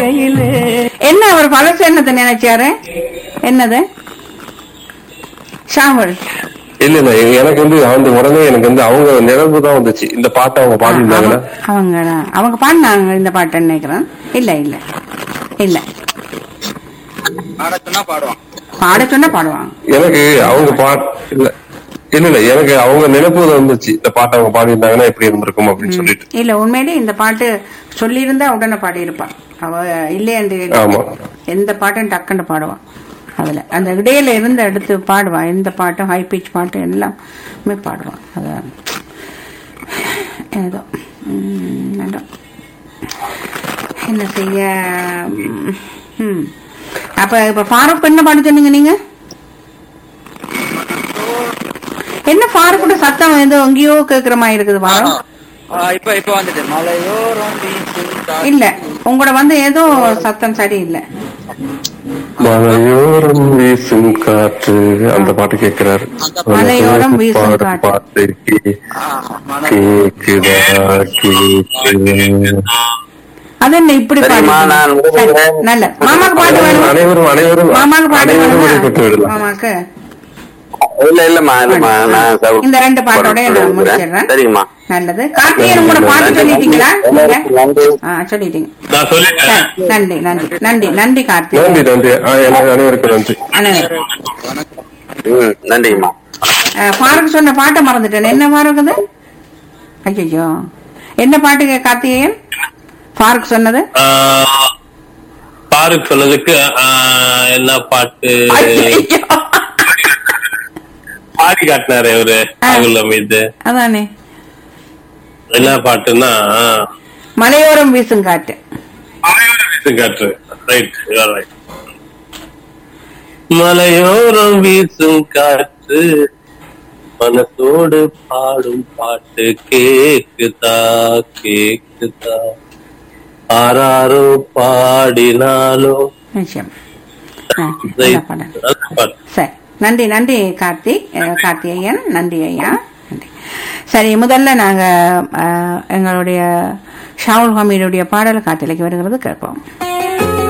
என்ன அவர் பழசு என்னத்தை நினைச்சாரு என்னது ஷாமுல் இல்ல இல்ல எனக்கு வந்து அந்த உடனே எனக்கு வந்து அவங்க நினைவு தான் வந்துச்சு இந்த பாட்டை அவங்க பாடியிருந்தாங்கன்னா அவங்க அவங்க பாடினாங்க இந்த பாட்டு நினைக்கிறேன் இல்ல இல்ல இல்ல பாடத்துனா பாடுவான் பாட சொன்னா பாடுவாங்க எனக்கு அவங்க பாட் இல்ல இல்ல இல்ல எனக்கு அவங்க நினைப்பு தான் வந்துச்சு இந்த பாட்டை அவங்க பாடியிருந்தாங்கன்னா எப்படி இருந்திருக்கும் அப்படின்னு சொல்லிட்டு இல்ல உண்மையிலே இந்த பாட்டு சொல்லியிருந்தா உடனே பாடியிருப்பான் அவ இல்லையண்டு ஆமா. எந்த பாட்டும் டக்குன்னு பாடுவான் அதுல அந்த இடையில இருந்து எடுத்து பாடுவான் எந்த பாட்டும் ஹை பிச் பாட்டு எல்லாமே பாடுவான் அத ஏதோ உம், ஏதோ. என்ன செய்ய உம், ம். அப்ப இப்ப ஃபாரூக் என்ன பாட்டு சொன்னீங்க நீங்க என்ன ஃபாரூக் சத்தம் ஏதோ எங்கேயோ கேக்குற மாதிரி இருக்குது ஃபாரூக் ஆ, இப்ப இப்ப வந்துட்டு மலையோரம் வீசும் காற்று. இல்ல உங்களோட வந்து ஏதோ சத்தம் சரியில்லை மலையோரம் வீசும் காற்று அந்த பாட்டு கேட்கிறாரு மலையோரம் வீசும் பாடு காற்று. பாட்டு கே- ஆ, மலை- கேக்குதா கேக்குது அது என்ன இப்படி சரிம்மா, பாடுறீங்க? நான் சரி, விடுகிறேன். நல்ல மாமாக்கு பாட்டு வேணும் அனைவரும் அனைவரும் மாமாக்கு பாட்டு அனைவரும் வேணுமா? விடைபெற்று விடலாம் மாமாக்கு இல்ல இல்லம்மா இல்லம்மா நான் சவு- இந்த ரெண்டு பாட்டோட நான் சொல்றேன். முடிச்சிடுறேன் சரிங்கம்மா நல்லது கார்த்திகேயன் கூட பாட்டு சொல்லிட்டீங்களா நீங்க? நன்றி ஆ சொல்லிட்டீங்க நான் சொல்லிட்டேன் சரி, நன்றி நன்றி நன்றி நன்றி நன்றி கார்த்திகேயன் நன்றி ஆ, எனக்கு அனைவருக்கும் நன்றி அனைவரும். ம் நன்றிங்கம்மா ஆ, ஃபாரூக் சொன்ன பாட்டை மறந்துட்டேன் என்ன ஃபாரூக் அது ஐயோ என்ன பாட்டுங்க கார்த்திகேயன் ஃபாரூக் சொன்னது பாருக்கு சொன்னதுக்கு ஆஹ், என்ன பாட்டு ஐயையோ. பாடி காட்டினாரு இவரு ராகுல் மீது அதானே என்ன பாட்டுன்னா மலையோரம் வீசும் காட்டு வீசும் காற்று ரைட் ரைட் மலையோரம் வீசும் காற்று மனசோடு பாடும் பாட்டு கேக்குதா கேக்குதா ஆறாரோ பாடினாலோ நிச்சயம் ஆ, நல்ல பாடல். அந்த பாட்டு சரி நன்றி நன்றி கார்த்திக் அஹ், கார்த்திகேயன் நன்றி ஐயா நன்றி சரி முதல்ல நாங்க அஹ், எங்களுடைய ஷாவுல் ஹமீதுடைய பாடல் காட்டிலைக்கு வருகிறது கேட்போம்